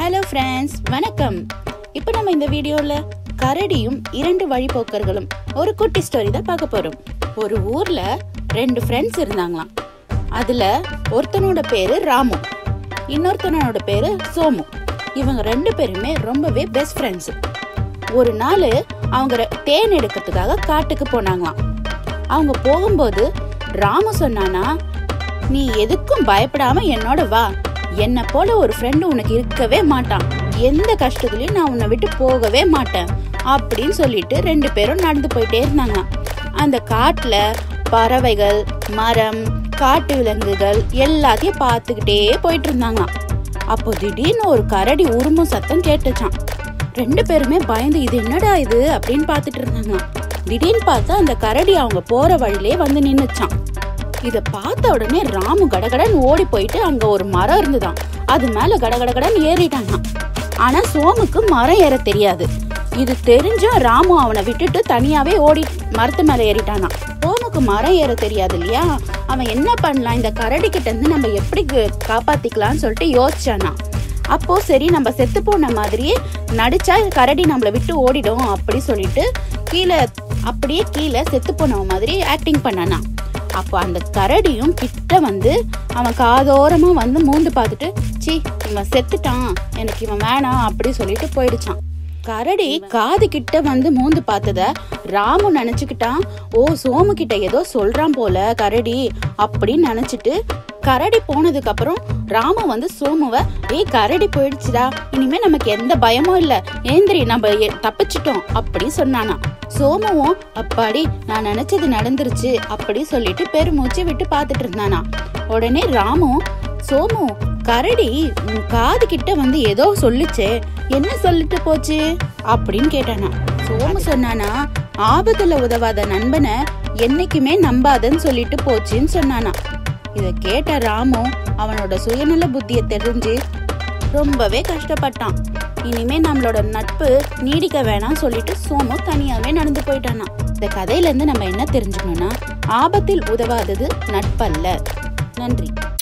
hello friends வணக்கம் இப்போ நம்ம இந்த வீடியோவில் கரடியும் இரண்டு வழிபோக்கர்களும் ஒரு குட்டி ஸ்டோரி தான் பார்க்க போகிறோம் ஒரு ஊரில் ரெண்டு ஃப்ரெண்ட்ஸ் இருந்தாங்களாம் அதில் ஒருத்தனோட பேரு ராமு இன்னொருத்தனோட பேரு சோமு இவங்க ரெண்டு பேருமே ரொம்பவே பெஸ்ட் ஃப்ரெண்ட்ஸ் ஒரு நாள் அவங்க ரெ- தேன் எடுக்கிறதுக்காக காட்டுக்கு போனாங்களாம் அவங்க போகும்போது ராமு சொன்னானா நீ எதுக்கும் பயப்படாம என்னோட வா என்ன போல ஒரு ஃப்ரெண்டு உனக்கு இருக்கவே மாட்டான் எந்த கஷ்டத்துலயும் நான் உன்னை விட்டு போகவே மாட்டேன் அப்படின்னு சொல்லிட்டு ரெண்டு பேரும் நடந்து போயிட்டே இருந்தாங்க அந்த காட்டுல பறவைகள் மரம் காட்டு விலங்குகள் எல்லாத்தையும் பார்த்துக்கிட்டே போயிட்டு இருந்தாங்களாம் அப்போ திடீர்னு ஒரு கரடி உருமும் சத்தம் கேட்டுச்சான் ரெண்டு பேருமே பயந்து இது என்னடா இது அப்படின்னு பார்த்துட்டு இருந்தாங்க திடீர்னு பார்த்தா அந்த கரடி அவங்க போற வழியிலே வந்து நின்னுச்சான் இத பார்த்த உடனே ராமு கடகடன்னு ஓடி போயிட்டு அங்க ஒரு மரம் இருந்துதான் அது மேல கடகடகடன்னு ஏறிட்டாங்க ஆனா சோமுக்கு மரம் ஏற தெரியாது இது தெரிஞ்சும் ராமு அவனை விட்டுட்டு தனியாவே ஓடி மரத்து மேல ஏறிட்டானா சோமுக்கு மரம் ஏற தெரியாது இல்லையா அவன் என்ன பண்ணலாம் இந்த கரடி கிட்ட இருந்து நம்ம எப்படி கு- காப்பாத்திக்கலாம்னு சொல்லிட்டு யோசிச்சானா அப்போ சரி நம்ம செத்து போன மாதிரியே நடிச்சா கரடி நம்மளை விட்டு ஓடிடும் அப்படி சொல்லிட்டு கீழே அப்படியே கீழே செத்து போன மாதிரி ஆக்டிங் பண்ணானா அப்போ அந்த கரடியும் கிட்ட வந்து அவன் காதோரமா வந்து மூந்து பார்த்துட்டு சி இவன் செத்துட்டான் எனக்கு இவன் வேணாம் அப்படி சொல்லிட்டு போயிடுச்சான் கரடி காது கிட்ட வந்து மூந்து பார்த்தத ராமு நினைச்சுக்கிட்டான் ஓ சோமு கிட்ட ஏதோ சொல்றான் போல கரடி அப்படின்னு நினைச்சிட்டு கரடி போனதுக்கு அப்புறம் ராமு வந்து சோமுவ ஏய் கரடி போயிடுச்சுடா இனிமே நமக்கு எந்த பயமும் இல்ல ஏந்திரி நம்ம எ- தப்பிச்சிட்டோம் அப்படி சொன்னானா சோமுவும் அப்பாடி நான் நினைச்சது நடந்துருச்சு அப்படி சொல்லிட்டு பெருமூச்சு விட்டு பார்த்துட்டு இருந்தானா உடனே ராமு சோமு கரடி உன் காது கிட்ட வந்து ஏதோ சொல்லுச்சே என்ன சொல்லிட்டு போச்சு அப்படின்னு கேட்டானா சோமு சொன்னானா ஆபத்துல உதவாத நண்பனை என்னைக்குமே நம்பாதன்னு சொல்லிட்டு போச்சுன்னு சொன்னானா இத கேட்ட ராமு அவனோட சுயநல புத்திய தெரிஞ்சு ரொம்பவே கஷ்டப்பட்டான் இனிமே நம்மளோட நட்பு நீடிக்க வேணாம் சொல்லிட்டு சோமு தனியாவே நடந்து போயிட்டானா இந்த கதையில இருந்து நம்ம என்ன தெரிஞ்சுக்கணும்னா ஆபத்தில் உதவாதது நட்பல்ல நன்றி